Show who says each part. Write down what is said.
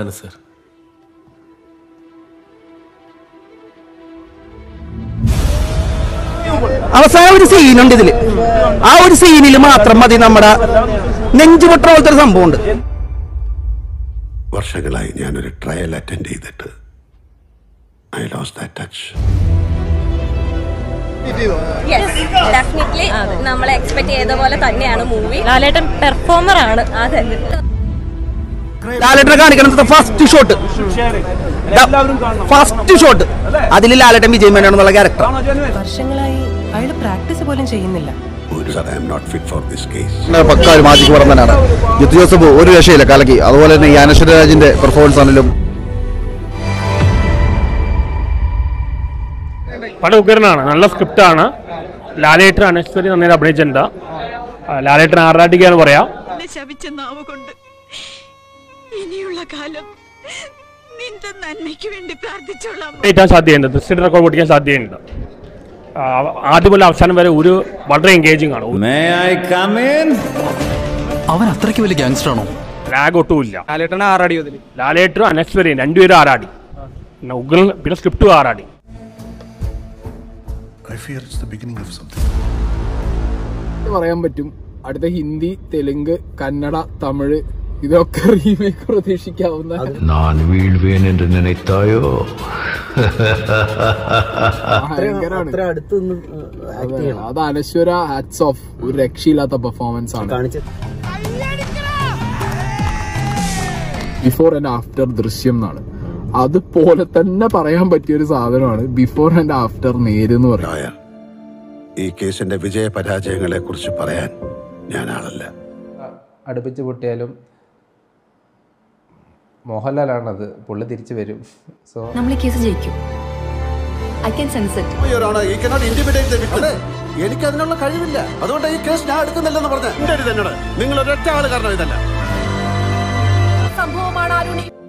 Speaker 1: അതാണ് സർ
Speaker 2: അവസാനം ഒരു സീനുണ്ട് ഇതില് ആ ഒരു സീനിൽ മാത്രം മതി നമ്മുടെ നെഞ്ചുപൊട്ട പോലത്തെ ഒരു സംഭവമുണ്ട്
Speaker 3: വർഷങ്ങളായി ഞാനൊരു ട്രയൽ അറ്റൻഡ് ചെയ്തിട്ട് I lose that touch
Speaker 4: definitely നമ്മൾ എക്സ്പെക്ട് ചെയ്ത പോലെ തന്നെയാണ് മൂവി
Speaker 5: ലാലേട്ടൻ പെർഫോമർ ആണ്
Speaker 4: അതെ
Speaker 2: ലാലേട്ടനെ കാണിക്കുന്നത് ഫസ്റ്റ് ഷോട്ട് ഫസ്റ്റ് ഷോട്ട് അതിൽ ലാലേട്ടൻ വിജയ് മേനോൻ എന്നുള്ള ക്യാരക്ടർ
Speaker 5: വർഷങ്ങളായി അയാൾ പ്രാക്ടീസ് പോലും ചെയ്യുന്നില്ല
Speaker 3: ഒരു I am not fit for this case
Speaker 6: പക്ക ഒരു മാജിക് പടം തന്നെയാണ് ജിത്തു ജോസഫ് ഒരു രക്ഷയില്ല കലക്കി അതുപോലെ തന്നെ ഈ അനശ്വര രാജിന്റെ പെർഫോമൻസ് ആണെങ്കിലും
Speaker 7: പടം ഉഗ്രനാണ് നല്ല സ്ക്രിപ്റ്റാണ് ലാലേട്ടൻ അനശ്വരി നന്നായി അഭിനയിച്ചിട്ടുണ്ട് ആ, ലാലേട്ടൻ ആറാട്ടിക്കാന്ന് പറയാം
Speaker 8: എന്നെ ശപിച്ച നാവ് കൊണ്ട് ഇനിയുള്ള കാലം നിന്റെ നന്മയ്ക്ക് വേണ്ടി പ്രാർത്ഥിച്ചോളാം
Speaker 7: ഏറ്റവും സാധ്യതയുണ്ട് ദൃശ്യയുടെ റെക്കോർഡ് പൊട്ടിക്കാൻ സാധ്യതയുണ്ട് ആ, ആദ്യം മുതൽ അവസാനം വരെ ഒരു വളരെ എൻഗേജിങ് ആണ്
Speaker 1: അവൻ അത്രയ്ക്ക് വലിയ ഗാങ്സ്റ്റർ ആണോ
Speaker 7: ലാഗ് ഒട്ടുമില്ല
Speaker 2: ലാലേട്ടൻ ആറാടി അതിൽ
Speaker 7: ലാലേട്ടനും അനശ്വരയും രണ്ടുപേരും ആറാടി പിന്നെ ഉഗ്രൻ പിന്നെ സ്ക്രിപ്റ്റും ആറാടി
Speaker 3: I fear it's the beginning of something
Speaker 9: പറയാൻ പറ്റും അടുത്ത ഹിന്ദി തെലുങ്ക് കന്നഡ തമിഴ് ഇതൊക്കെ റീമേക്ക് പ്രതീക്ഷിക്കാവുന്ന
Speaker 3: ഞാൻ വീഴ്വേൻ എന്ന് നിனைத்தாயோ
Speaker 9: ഭയങ്കരാണ്. അതെ, അത് അനശ്വര ഹാറ്റ്സ് ഓഫ് ഒരു രക്ഷയില്ലാത്ത പെർഫോമൻസ് ആണ് ബിഫോർ ആൻഡ് ആഫ്റ്റർ ദൃശ്യം എന്നാണ് അതുപോലെ തന്നെ പറയാൻ പറ്റിയ ഒരു സാധനമാണ് ബിഫോർ ആൻഡ് ആഫ്റ്റർ നേര് എന്ന് പറയുന്നത്
Speaker 3: ലോയർ ഈ കേസിന്റെ വിജയ പരാജയങ്ങളെ കുറിച്ച് പറയാൻ ഞാൻ ആളല്ല
Speaker 10: അടുപ്പിച്ച് പൊട്ടിയാലും മോഹൻലാലാണത് പുള്ളി തിരിച്ചു വരും സോ
Speaker 4: നമ്മൾ ഈ കേസ് ജയിക്കും ഐ ക്യാൻ സെൻസ് ഇറ്റ്
Speaker 3: എനിക്ക് അതിനുള്ള കഴിവില്ല അതുകൊണ്ട് ഈ കേസ് ഞാൻ എടുക്കുന്നില്ലെന്ന് പറഞ്ഞ നിങ്ങൾ ഒരൊറ്റ ആള് കാരണം ഇതല്ല
Speaker 4: സംഭവമാണ് അരുണി